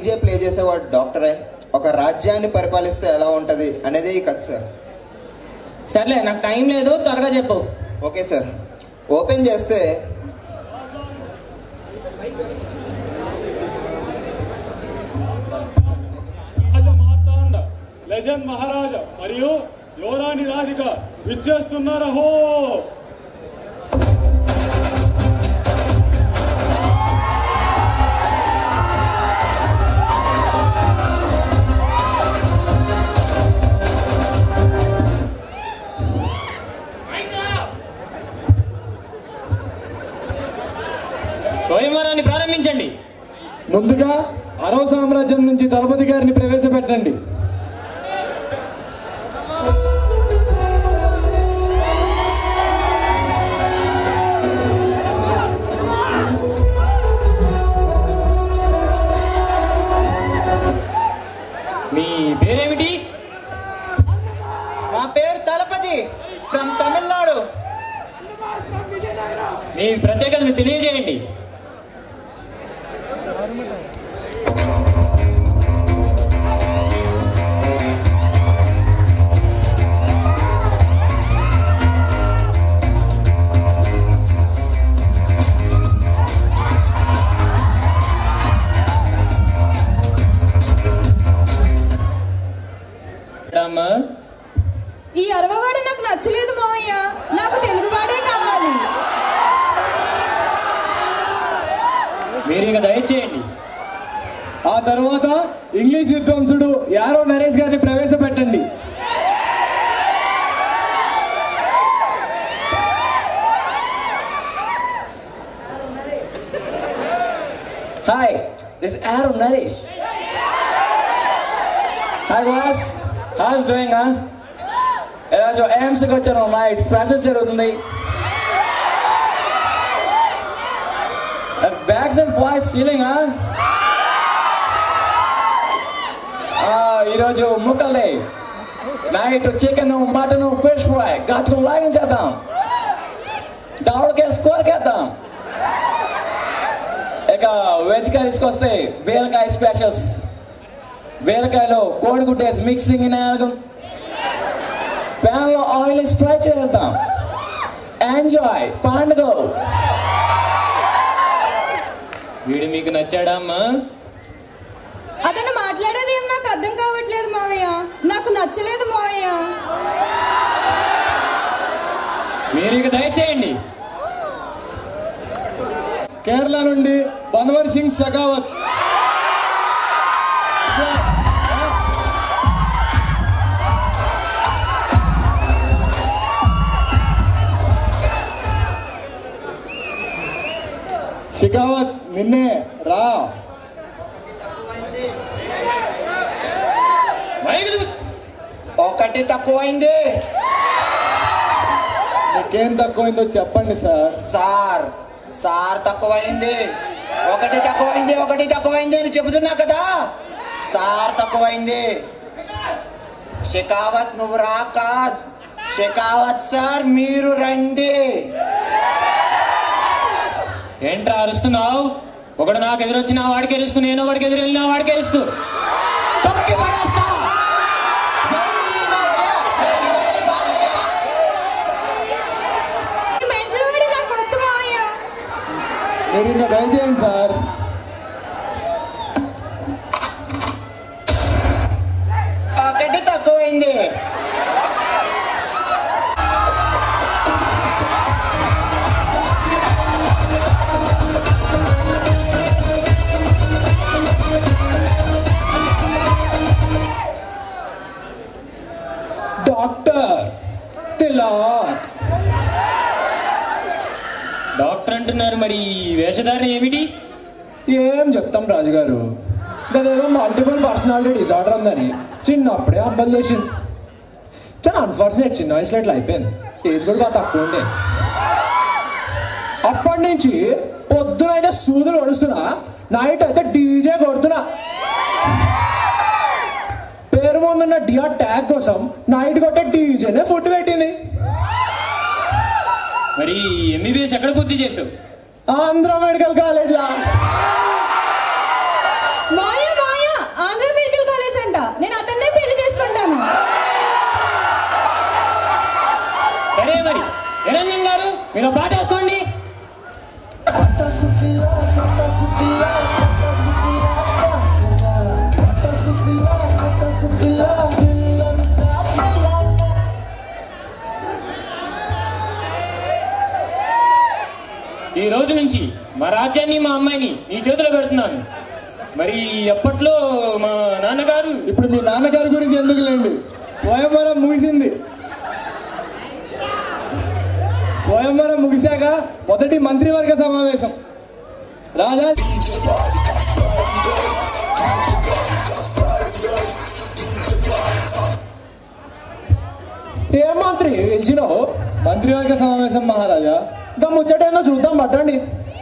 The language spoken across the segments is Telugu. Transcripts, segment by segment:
డీజే ప్లే చేసేవాడు డాక్టరే ఒక రాజ్యాన్ని పరిపాలిస్తే ఎలా ఉంటుంది అనేది ఈ కథ సార్ సర్లే నాకు టైం లేదు త్వరగా చెప్పు ఓకే సార్ ఓపెన్ చేస్తే రాజ మార్తాండ లెజెండ్ మహారాజా మరియు యువరాణి రాధిక విచ్చేస్తున్నారహో స్వయంవరాన్ని ప్రారంభించండి ముందుగా అరవ సామ్రాజ్యం నుంచి దళపతి గారిని ప్రవేశపెట్టండి మీ పేరేమిటి మా పేరు తలపతి ఫ్రమ్ తమిళనాడు మీ ప్రత్యేకతను తెలియజేయండి మేడం, ఈ అరవవాడు నాకు నచ్చలేదు మావయ్య నాకు తెలుగువాడే కావాలి మీరు ఇక దయచేయండి ఆ తర్వాత ఇంగ్లీష్ విద్వాంసుడు యారో నరేష్ గారిని ప్రవేశపెట్టండి Hi, this is Aaron Naresh. Hi boss, how's doing huh? ఈరోజు ఎయిమ్స్కి వచ్చాను నైట్ ఫ్రాసెస్ జరుగుతుంది బ్యాగ్స్ అండ్ బాయ్స్ సీలింగ్ ఈరోజు ముక్కల్ని night chicken mutton fish fry గట్టుకుని లాగించేద్దాం దావుడికి స్కోర్కేద్దాం ఇక వెజ్ కర్రీస్కి వస్తే బీరకాయ స్పెషల్స్ బీరకాయలో కోడిగుడ్డేసి మిక్సింగ్ నాలుగు ప్యాన్లో ఆయిల్ వేసి ఫ్రై చేద్దాం ఎంజాయ్ పండుగ వీడు మీకు నచ్చాడా అమ్మా అతను మాట్లాడేది ఏం నాకు అర్థం కావట్లేదు మావయ్య నాకు నచ్చలేదు మావయ్య మీరు ఇక దయచేయండి కేరళ నుండి బన్వర్ సింగ్ షెకావత్ షెకావత్ నిన్నే రా మైకులు ఒకటి తక్కువైంది మీకేం తక్కువైందో చెప్పండి సార్ సార్ సార్ తక్కువైంది ఒకటి తక్కువైంది ఒకటి తక్కువైంది అని చెబుతున్నా కదా సార్ తక్కువైంది షెకావత్ నువ్వు రాక షెకావత్ సార్ మీరు రండి ఏంట్రా అరుస్తున్నావు ఒకడు నాకు ఎదురొచ్చి నా వాడికి ఎరుసుకు నేను వాడికి ఎదురు వెళ్ళి నా వాడికి ఎరుసుకు తొక్కి పడేస్తా ఈ మెంటల్ వాడి నాకు వద్దు మావయ్య మీరు ఇంకా దయచేయండి సార్ ఒకటి తక్కువైంది డాక్టర్ తిలాక్ డాక్టర్ అంటున్నారు మరి ఈ వేషధారణ ఏమిటి ఏం చెప్తాం రాజుగారు గదేదో మల్టిపుల్ పర్సనాలిటీ డిజార్డర్ ఉందని చిన్నప్పుడే అబ్బాయి చేసింది చాలా అన్ఫార్చునేట్ చిన్న వయసులో ఇట్లా అయిపోయింది ఏజ్ కూడా బాగా తక్కువ ఉండే అప్పటి నుంచి పొద్దున అయితే సూదులు ఒడుస్తున్నా నైట్ అయితే డీజే కొడుతున్నా పేరు ముందున్న డియా ట్యాగ్ కోసం నైట్ కొట్టే డీజేనే ఫుడ్ పెట్టింది మరి ఎంబీబీఎస్ ఎక్కడ పూర్తి చేసావు ఆంధ్ర మెడికల్ కాలేజ్లా మాయ మాయ ఆంధ్ర మెడికల్ కాలేజ్ అంట నేను అతన్నే పెళ్లి చేసుకుంటాను సరే మరి నిరంజన్ గారు మీరు ఒక పాట వేసుకోండి ఈ రోజు నుంచి మా రాజ్యాన్ని మా అమ్మాయిని నీ చేతిలో పెడుతున్నాను మరి ఎప్పట్లో మా నాన్నగారు ఇప్పుడు మీ నాన్నగారి గురించి ఎందుకులేండి స్వయంవరం ముగిసింది స్వయంవరం ముగిశాక మొదటి మంత్రివర్గ సమావేశం రాజా ఏం మంత్రి పిలిచినావు మంత్రివర్గ సమావేశం మహారాజా దా ముచ్చటేందో చూద్దాం పట్టండి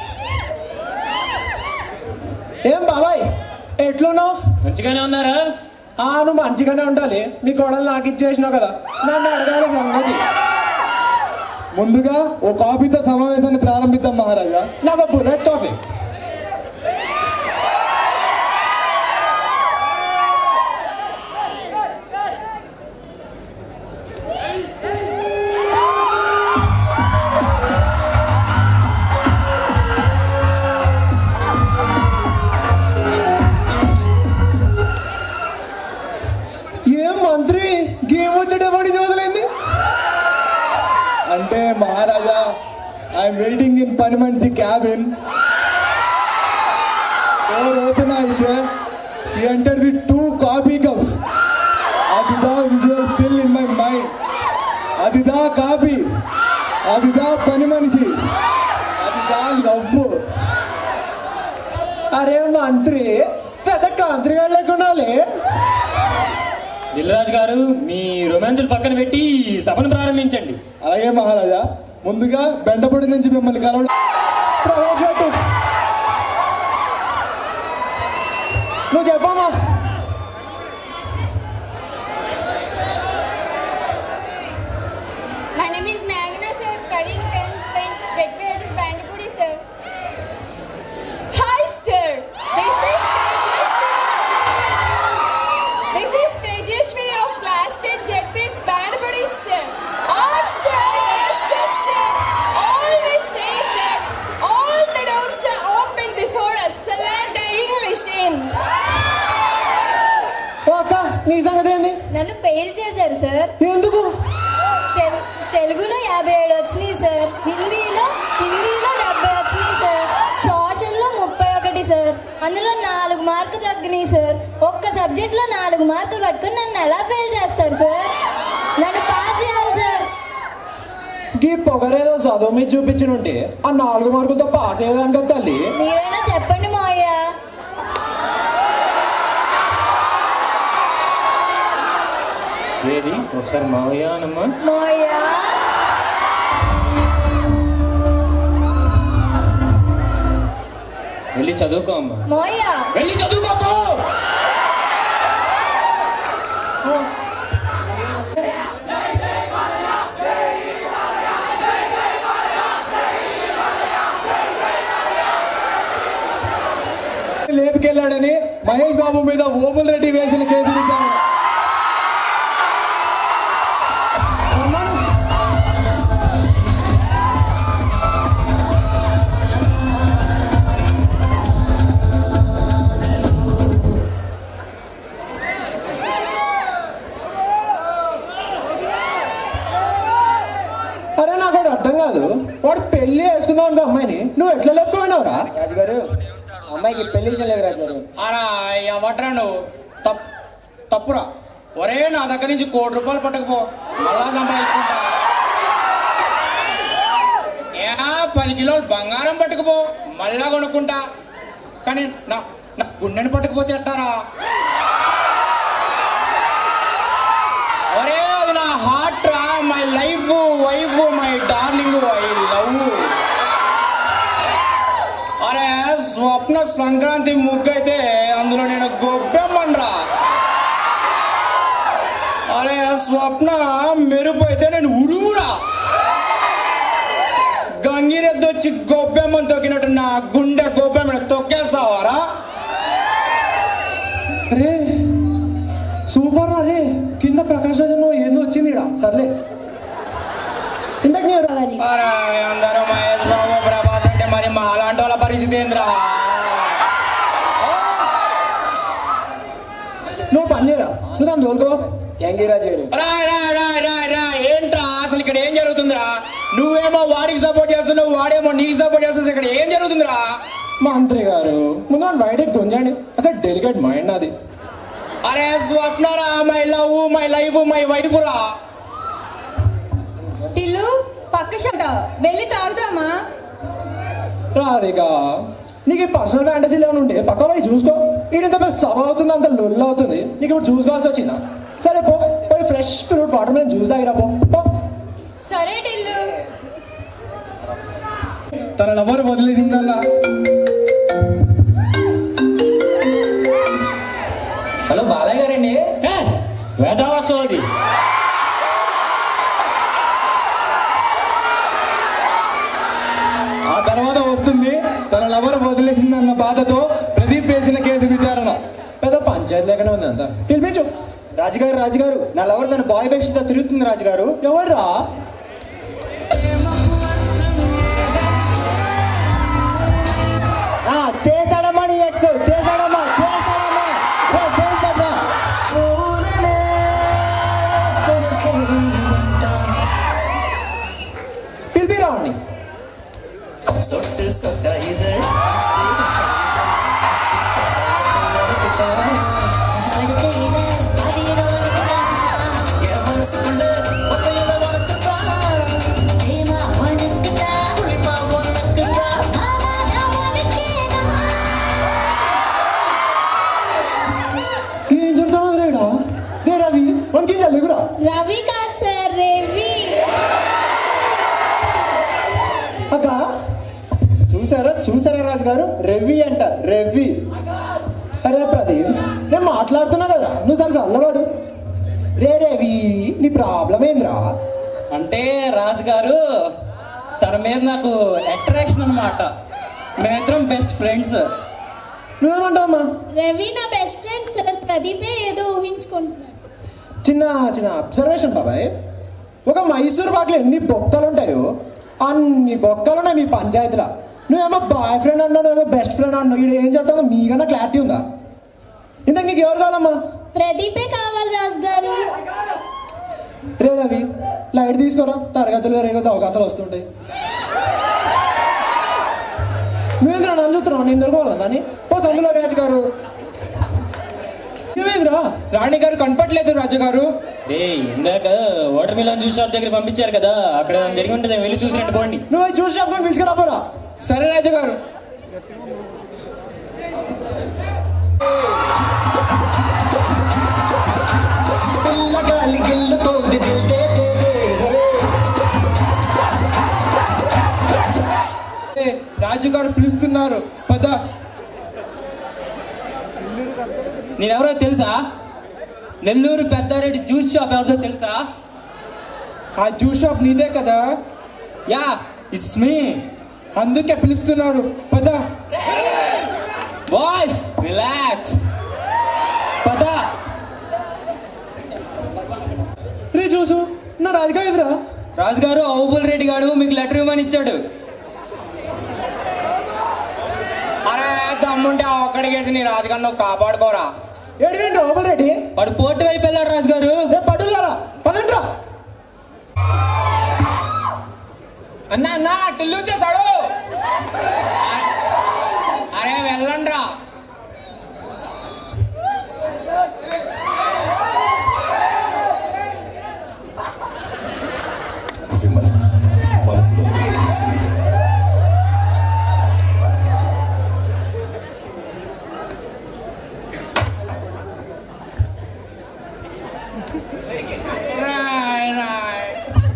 ఏం బాబాయ్ ఎట్లున్నావు మంచిగానే ఉన్నారా ఆ నువ్వు మంచిగానే ఉండాలి మీ కోడలు నాకు ఇచ్చేసినావు కదా నన్ను అడగాలి సంగతి ముందుగా ఓ కాఫీతో సమావేశాన్ని ప్రారంభిద్దాం మహారాజా నాకు బుల్లెట్ కాఫీ ఏం మంత్రి గేమ్ వచ్చేటప్పటి వదిలింది అంటే మహారాజా ఐఎమ్ వెయిటింగ్ ఇన్ పని మనిషి క్యాబిన్ డోర్ ఓపెన్ ఆయిచే she enter with two coffee cups అదిదా visual still in my mind అదిదా కాఫీ అదిదా పని మనిషి అదిదా లవ్ అరే మంత్రి పెద్ద కాంత్రిగా లేకుండాలి దిల్రాజు గారు మీ రొమాన్సులు పక్కన పెట్టి సభను ప్రారంభించండి అలాగే మహారాజా ముందుగా బెండపొడి నుంచి మిమ్మల్ని కలవడం ప్రవేశపెట్టు నువ్వు చెప్పమ్మా My name is Magna sir, studying 10th, 10th, ZPHS Bandipudi sir. Hi sir, this is Tejashwari. This is Tejashwari of class 10 ZPH Bandipudi sir. Our sir, yes yes sir, always says that all the doors are open before us, so let the English in. ఓ అక్క నీ సంగతి ఏంది నన్ను ఫెయిల్ చేశారు సార్ ఎందుకు తెలు- తెలుగులో యాభై ఏడు వచ్చినాయి సార్ హిందీలో హిందీలో డెబ్బై వచ్చినాయి సార్ సోషల్లో ముప్పై ఒకటి సార్ అందులో నాలుగు మార్కులు తగ్గినాయి సార్ ఒక్క సబ్జెక్ట్లో నాలుగు మార్కులు పట్టుకుని నన్ను ఎలా ఫెయిల్ చేస్తారు సార్ నన్ను పాస్ చేయాలి సార్ గీ పొగరేదో చదువు మీద చూపించనుంటే ఆ నాలుగు మార్కులతో పాస్ అయ్యేదాని కదా తల్లి మీరైనా చెప్పండి మావయ్య ఏది ఒకసారి మావయ్య అనమ్మా మావయ్య వెళ్ళి చదువుకో అమ్మా మావయ్య వెళ్ళి చదువుకోపో లేపుకెళ్ళాడని మహేష్ బాబు మీద ఓబుల్ రెడ్డి వేసిన కేసు విచారణ అరే నాకు ఒకటి అర్థం కాదు వాడు పెళ్లి వేసుకుందాం అనుకో అమ్మాయిని నువ్వు ఎట్లా లేకపోయినావురా రాజుగారు అమ్మాయికి పెళ్లి ఇష్టం లేదు రాజుగారు అరా ఎవట్రా నువ్వు తప్ తప్పురా ఒరే నా దగ్గర నుంచి కోటి రూపాయలు పట్టుకుపో మళ్ళా సంపాదించుకుంటా ఏ పది కిలోలు బంగారం పట్టుకుపో మళ్ళా కొనుక్కుంటా కానీ నా నా గుండెని పట్టుకుపోతే ఎట్టారా ఒరే అది నా హార్ట్ రా my life wife my darling I love అరే స్వప్న సంక్రాంతి ముగ్గు అయితే అందులో నేను గొబ్బెమ్మన్రా అరే స్వప్న మెరుపు అయితే నేను ఉరుమురా గంగిరెద్దు వచ్చి గొబ్బెమ్మని తొక్కినట్టు నా గుండె గొబ్బెమ్మని తొక్కేస్తావారా రే సర్లే ఇంతకు నీ ఎవరు? కావాలి అరే అందరూ మహేష్ బాబు ప్రభాస్ అంటే మరి మా అలాంటి వాళ్ళ పరిస్థితి ఏంద్రా నువ్వు పని చేయరా నువ్వు దాన్ని తోలుకో యాంగిరా చేయడు రాయ్ రాయ్ రాయ్ రాయ్ రాయ్ ఏంట్రా అసలు ఇక్కడ ఏం జరుగుతుందిరా నువ్వేమో వాడికి సపోర్ట్ చేస్తున్నావు వాడేమో నీకు సపోర్ట్ చేస్తున్నావు ఇక్కడ ఏం జరుగుతుందిరా మంత్రి గారు ముందు నన్ను బయటకు గుంజండి అసలు డెలికేట్ మైండ్ నాది అరే స్వప్నరా my love my life my wife రా టిల్లు పక్క షట వెళ్ళి తాగుదామా రాధిక నీకు ఈ పర్సనల్ ఫ్యాంటసీలు ఏమైనా ఉంటే పక్క పోయి చూసుకో ఇంత పెద్ద సభ అవుతుంది అంత లొల్లు అవుతుంది నీకు ఇప్పుడు చూసుకోవాల్సి వచ్చిందా సరే పో పోయి ఫ్రెష్ ఫ్రూట్ వాటర్ మీద జ్యూస్ తాగిరా పో పో సరే టిల్లు తన లవర్ వదిలేసిందల్లా హలో బాలయ్య గారండి వేదావాసం అది ఆ తర్వాత వస్తుంది తన లవర్ వదిలేసిందన్న బాధతో ప్రదీప్ వేసిన కేసు విచారణ పెద్ద పంచాయతీ లేకనే ఉంది అంతా పిలిపించు రాజుగారు రాజుగారు నా లవర్ తన బాయ్ బెస్ట్ తో తిరుగుతుంది రాజుగారు ఎవర్రా ఆ, చేశాడమ్మా నీ ఎక్స్ చేశాడమ్మా చేశాడమ్మా రే, ఫోన్ పట్రా. పిలిపిరా వాడిని ఏం చెప్తావు రేడా రే రవి వానికి జల్లుగురా రవి కాదు సార్ రవి అక్క చూసారా చూసారా రాజుగారు రవి అంట రవి అరే ప్రదీప్ నేను మాట్లాడుతున్నా కదా నువ్వు సరే చల్లవాడు రే రవి నీ ప్రాబ్లం ఏంద్రా అంటే రాజు గారు తన మీద నాకు అట్రాక్షన్ అనమాట మేమిద్దరం బెస్ట్ ఫ్రెండ్స్ నువ్వేమంటావమ్మా రవి నా బెస్ట్ ఫ్రెండ్ సార్ ప్రదీపే ఏదో ఊహించుకుంటున్నాను చిన్న చిన్న అబ్జర్వేషన్ బాబాయ్ ఒక మైసూర్ పాటలు ఎన్ని బొక్కలు ఉంటాయో అన్ని బొక్కలు ఉన్నాయి మీ పంచాయతీలో నువ్వేమో బాయ్ ఫ్రెండ్ అన్నావు నువ్వేమో బెస్ట్ ఫ్రెండ్ అన్నావు ఇది ఏం చెప్తావు మీకన్నా క్లారిటీ ఉందా ఇంతకు నీకు ఎవరు కావాలమ్మా ప్రదీపే కావాలి రాజు గారు రే రవి లైట్ తీసుకోరా తరగతులు రేగొద్దు అవకాశాలు వస్తుంటాయి నువ్వేంద్రా నన్ను చూస్తున్నావు నేను దొరకవాలా దాన్ని ఓ సందులో రాజుగారు నువ్వేంద్రా రాణి గారు కనపట్లేదు రాజు గారు రే ఇందాక వాటర్ మిలన్ జ్యూస్ షాప్ దగ్గర పంపించారు కదా అక్కడ జరిగి ఉంటుంది వెళ్ళి చూసి రండి పోండి నువ్వు అది చూసి చెప్పుకొని పిలుచుకురా పోరా సరే రాజు గారు పిల్లగాలి గిల్లుతోంది దిల్ దే దే దే రే. రాజు గారు పిలుస్తున్నారు పద నేనెవరో తెలుసా నెల్లూరు పెద్దారెడ్డి జ్యూస్ షాప్ ఎవరిదో తెలుసా ఆ జ్యూస్ షాప్ నీదే కదా యా ఇట్స్ మీ అందుకే పిలుస్తున్నారు పద బాయ్స్ రిలాక్స్ పద రే చూసు నా రాధిక ఎదురా రాజుగారు అవుబుల్ రెడ్డి గారు మీకు లెటర్ ఇవ్వమని ఇచ్చాడు అరే దమ్ముంటే ఆ ఒక్కడికేసి నీ రాజుగారు నువ్వు కాపాడుకోరా ఏడివేంటి ఓబల్ రెడ్డి వాడు పోర్టు వైపు వెళ్ళాడు రాజుగారు రే పట్టులారా పదండ్రా అన్న అన్న టిల్లు చేశాడు అరే వెళ్ళండ్రా రాయ్ రాయ్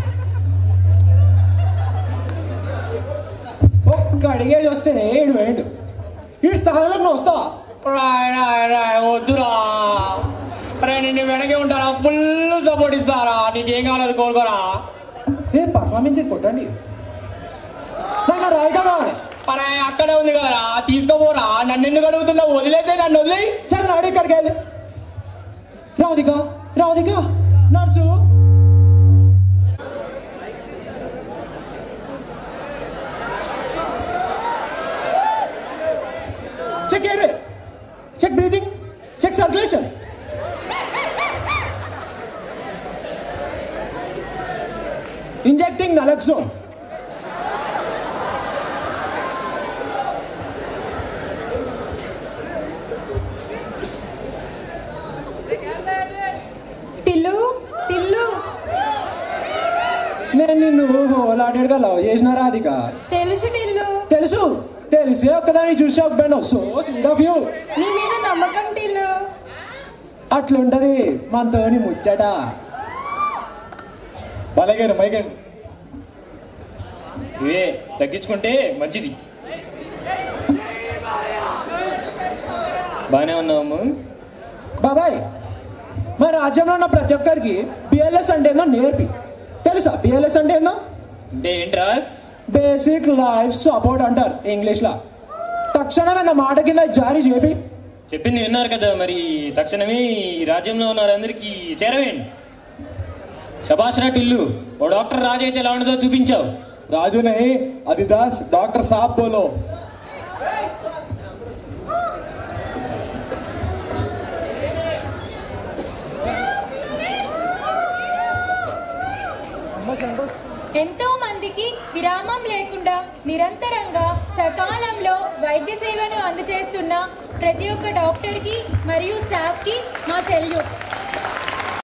ఒక్క అడిగేసి వస్తేనే ఏడు వేయండు ఈ స్థానంలో నువ్వు వస్తావా రాయ్ రాయ్ రాయ్ వద్దురా అరే నిన్ను వెనకే ఉంటారా ఫుల్ సపోర్ట్ ఇస్తారా నీకేం కావాలి కోరుకోరా ఏ పర్ఫార్మెన్స్ ఇది కొట్టండి నాకు నా రాధిక కావాలి అరే అక్కడే ఉంది కదరా తీసుకోపోరా నన్ను ఎందుకు అడుగుతున్నావు వదిలేసే నన్ను వదిలేయి సరే నాడు ఇక్కడికి వెళ్ళి రాధిక రాధిక నర్సు అరే నన్ను వదిలేయి దమ్ముంటే ఆ ఒక్కడికేసి నీ రాజుగారు నువ్వు కాపాడుకోరా రే పట్టులారా పదండ్రా అరే వెళ్ళండ్రా పదండ్రా check air check breathing check circulation injecting naloxone Tillu Tillu నేను నిన్ను హోలాడేడుగా లవ్ చేసిన రాధిక తెలుసు టిల్లు తెలుసు తెలిసే ఒక్కదాన్ని చూసి ఒక్కను సో స్వీట్ ఆఫ్ యూ నీ మీద నమ్మకం టిల్లు అట్లుంటది మనతోని ముచ్చట బలగారు మైకండి ఇవే తగ్గించుకుంటే మంచిది బాగానే ఉన్నాము బాబాయ్ మా రాజ్యంలో ఉన్న ప్రతి ఒక్కరికి బిఎల్ఎస్ అంటే ఏందో నేర్పి తెలుసా బిఎల్ఎస్ అంటే ఏందో అంటే ఏంట్రా బేసిక్ లైఫ్ సపోర్ట్ అంటారు ఇంగ్లీష్లో తక్షణమే నా మాట కింద జారీ చేపి చెప్పింది విన్నారు కదా మరి తక్షణమే ఈ రాజ్యంలో ఉన్న వారందరికీ చేరవేయండి శబాష్ రా టిల్లు ఓ డాక్టర్ రాజు అయితే ఎలా ఉండదో చూపించావు राजू नहीं अधिदास डॉक्टर साहब बोलो ఎంతో మందికి విరామం లేకుండా నిరంతరంగా సకాలంలో వైద్య సేవను అందజేస్తున్న ప్రతి ఒక్క డాక్టర్కి మరియు స్టాఫ్కి మా సెల్యూట్